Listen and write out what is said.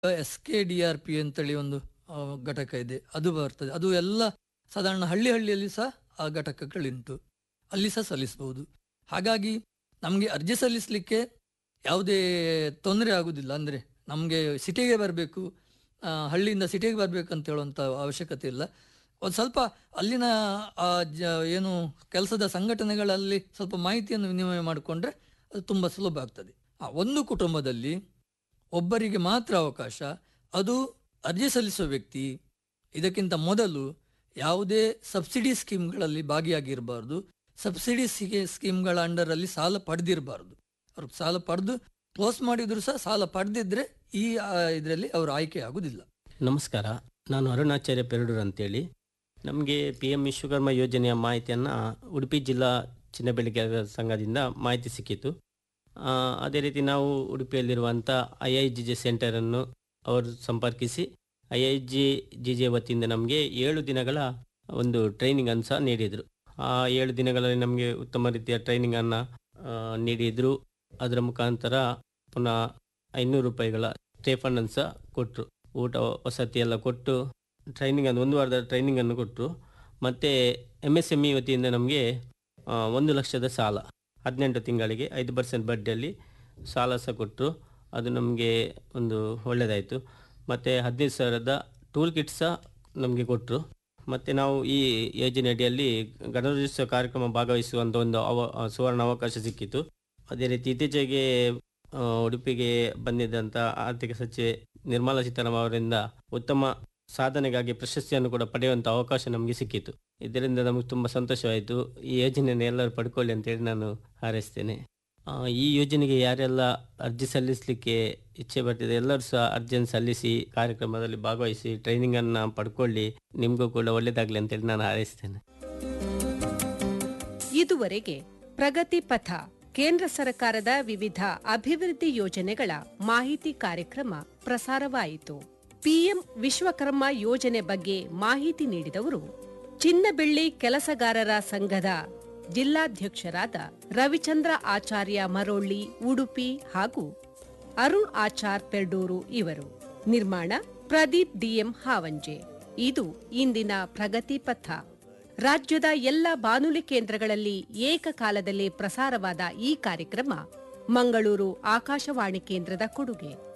S K D R P ಅಂತೇಳಿ ಒಂದು ಆ, ಘಟಕ ಇದೆ ಅದು ಬರ್ತದೆ ಅದು ಎಲ್ಲ ಸಾಧಾರಣ ಹಳ್ಳಿ ಹಳ್ಳಿಯಲ್ಲಿ ಸಹ ಆ ಘಟಕಗಳುಂಟು ಅಲ್ಲಿ ಸಹ ಸಲ್ಲಿಸಬಹುದು ಹಾಗಾಗಿ ನಮಗೆ ಅರ್ಜಿ ಸಲ್ಲಿಸಲಿಕ್ಕೆ ಯಾವುದೇ ತೊಂದರೆ ಆಗುವುದಿಲ್ಲ ಅಂದರೆ ನಮಗೆ ಸಿಟಿಗೆ ಬರಬೇಕು ಹಳ್ಳಿಯಿಂದ ಸಿಟಿಗೆ ಬರಬೇಕು ಅಂತ ಹೇಳುವಂಥ ಅವಶ್ಯಕತೆ ಇಲ್ಲ ಒಂದು ಸ್ವಲ್ಪ ಅಲ್ಲಿನ ಆ ಜ ಏನು ಕೆಲಸದ ಸಂಘಟನೆಗಳಲ್ಲಿ ಸ್ವಲ್ಪ ಮಾಹಿತಿಯನ್ನು ವಿನಿಮಯ ಮಾಡಿಕೊಂಡ್ರೆ ಅದು ತುಂಬ ಸುಲಭ ಆಗ್ತದೆ ಆ ಒಂದು ಕುಟುಂಬದಲ್ಲಿ ಒಬ್ಬರಿಗೆ ಮಾತ್ರ ಅವಕಾಶ ಅದು ಅರ್ಜಿ ಸಲ್ಲಿಸುವ ವ್ಯಕ್ತಿ ಇದಕ್ಕಿಂತ ಮೊದಲು ಯಾವುದೇ ಸಬ್ಸಿಡಿ ಸ್ಕೀಮ್ಗಳಲ್ಲಿ ಭಾಗಿಯಾಗಿರಬಾರ್ದು ಸಬ್ಸಿಡಿ ಸ್ಕೀಮ್ಗಳ ಅಂಡರಲ್ಲಿ ಸಾಲ ಪಡೆದಿರಬಾರ್ದು ಅವ್ರು ಸಾಲ ಪಡೆದು ಕ್ಲೋಸ್ ಮಾಡಿದ್ರು ಸಹ ಸಾಲ ಪಡೆದಿದ್ರೆ ಈ ಇದರಲ್ಲಿ ಅವರು ಆಯ್ಕೆ ಆಗುದಿಲ್ಲ ನಮಸ್ಕಾರ ನಾನು ಅರುಣಾಚಾರ್ಯ ಪೆರಡೂರು ಅಂತೇಳಿ ನಮಗೆ ಪಿ ಎಂ ವಿಶ್ವಕರ್ಮ ಯೋಜನೆಯ ಮಾಹಿತಿಯನ್ನು ಉಡುಪಿ ಜಿಲ್ಲಾ ಚಿನ್ನ ಬೆಳೆಗಾರರ ಸಂಘದಿಂದ ಮಾಹಿತಿ ಸಿಕ್ಕಿತು ಆ, ಅದೇ ರೀತಿ ನಾವು ಉಡುಪಿಯಲ್ಲಿರುವಂಥ ಐ ಐ ಜಿ ಜೆ ಸೆಂಟರನ್ನು ಅವರು ಸಂಪರ್ಕಿಸಿ I I G G J ವತಿಯಿಂದ ನಮಗೆ ಏಳು ದಿನಗಳ ಒಂದು ಟ್ರೈನಿಂಗನ್ನು ಸಹ ನೀಡಿದರು ಆ ಏಳು ದಿನಗಳಲ್ಲಿ ನಮಗೆ ಉತ್ತಮ ರೀತಿಯ ಟ್ರೈನಿಂಗನ್ನು ನೀಡಿದರು ಅದರ ಮುಖಾಂತರ ಪುನಃ ಐನೂರು ರೂಪಾಯಿಗಳ ಸ್ಟೇಫಂಡನ್ನು ಸಹ ಕೊಟ್ಟರು ಊಟ ವಸತಿ ಎಲ್ಲ ಕೊಟ್ಟು ಟ್ರೈನಿಂಗ್ ಅನ್ನು ಒಂದು ವಾರದ ಟ್ರೈನಿಂಗನ್ನು ಕೊಟ್ಟರು ಮತ್ತು ಎಮ್ ಎಸ್ ಎಮ್ ಇ ವತಿಯಿಂದ ನಮಗೆ ಆ, ಒಂದು ಲಕ್ಷದ ಸಾಲ ಹದಿನೆಂಟು ತಿಂಗಳಿಗೆ ಐದು ಪರ್ಸೆಂಟ್ ಬಡ್ಡಿಯಲ್ಲಿ ಸಾಲ ಸಹ ಕೊಟ್ಟರು ಅದು ನಮಗೆ ಒಂದು ಒಳ್ಳೆಯದಾಯಿತು ಮತ್ತು ಹದಿನೈದು ಸಾವಿರದ ಟೂಲ್ ಕಿಟ್ ಸಹ ನಮಗೆ ಕೊಟ್ಟರು ಮತ್ತು ನಾವು ಈ ಯೋಜನೆ ಅಡಿಯಲ್ಲಿ ಗಣರಾಜ್ಯೋತ್ಸವ ಕಾರ್ಯಕ್ರಮ ಭಾಗವಹಿಸುವಂಥ ಒಂದು ಅವ ಸುವರ್ಣ ಅವಕಾಶ ಸಿಕ್ಕಿತು ಅದೇ ರೀತಿ ಇತ್ತೀಚೆಗೆ ಆ, ಉಡುಪಿಗೆ ಬಂದಿದ್ದಂಥ ಆರ್ಥಿಕ ಸಚಿವೆ ನಿರ್ಮಲಾ ಸೀತಾರಾಮನ್ ಅವರಿಂದ ಉತ್ತಮ ಸಾಧನೆಗಾಗಿ ಪ್ರಶಸ್ತಿಯನ್ನು ಕೂಡ ಪಡೆಯುವಂಥ ಅವಕಾಶ ನಮಗೆ ಸಿಕ್ಕಿತು ಇದರಿಂದ ನಮಗೆ ತುಂಬ ಸಂತೋಷವಾಯಿತು ಈ ಯೋಜನೆಯನ್ನು ಎಲ್ಲರೂ ಪಡ್ಕೊಳ್ಳಿ ಅಂತೇಳಿ ನಾನು ಹಾರೈಸ್ತೇನೆ ಆ, ಈ ಯೋಜನೆಗೆ ಯಾರೆಲ್ಲ ಅರ್ಜಿ ಸಲ್ಲಿಸಲಿಕ್ಕೆ ಇಚ್ಛೆ ಬರ್ತಿದೆ ಎಲ್ಲರೂ ಸಹ ಅರ್ಜಿಯನ್ನು ಸಲ್ಲಿಸಿ ಕಾರ್ಯಕ್ರಮದಲ್ಲಿ ಭಾಗವಹಿಸಿ ಟ್ರೈನಿಂಗನ್ನು ಪಡ್ಕೊಳ್ಳಿ ನಿಮಗೂ ಕೂಡ ಒಳ್ಳೆಯದಾಗಲಿ ಅಂತೇಳಿ ನಾನು ಹಾರೈಸ್ತೇನೆ ಇದುವರೆಗೆ ಪ್ರಗತಿ ಪಥ ಕೇಂದ್ರ ಸರ್ಕಾರದ ವಿವಿಧ ಅಭಿವೃದ್ಧಿ ಯೋಜನೆಗಳ ಮಾಹಿತಿ ಕಾರ್ಯಕ್ರಮ ಪ್ರಸಾರವಾಯಿತು ಪಿಎಂ ವಿಶ್ವಕರ್ಮ ಯೋಜನೆ ಬಗ್ಗೆ ಮಾಹಿತಿ ನೀಡಿದವರು ಚಿನ್ನಬೆಳ್ಳಿ ಕೆಲಸಗಾರರ ಸಂಘದ ಜಿಲ್ಲಾಧ್ಯಕ್ಷರಾದ ರವಿಚಂದ್ರ ಆಚಾರ್ಯ ಮರೋಳ್ಳಿ ಉಡುಪಿ ಹಾಗೂ ಅರುಣ್ ಆಚಾರ್ ಪೆರ್ಡೂರು ಇವರು ನಿರ್ಮಾಣ ಪ್ರದೀಪ್ ಡಿಎಂ ಹಾವಂಜೆ ಇದು ಇಂದಿನ ಪ್ರಗತಿ ಪಥ ರಾಜ್ಯದ ಎಲ್ಲ ಬಾನುಲಿ ಕೇಂದ್ರಗಳಲ್ಲಿ ಏಕಕಾಲದಲ್ಲಿ ಪ್ರಸಾರವಾದ ಈ ಕಾರ್ಯಕ್ರಮ ಮಂಗಳೂರು ಆಕಾಶವಾಣಿ ಕೇಂದ್ರದ ಕೊಡುಗೆ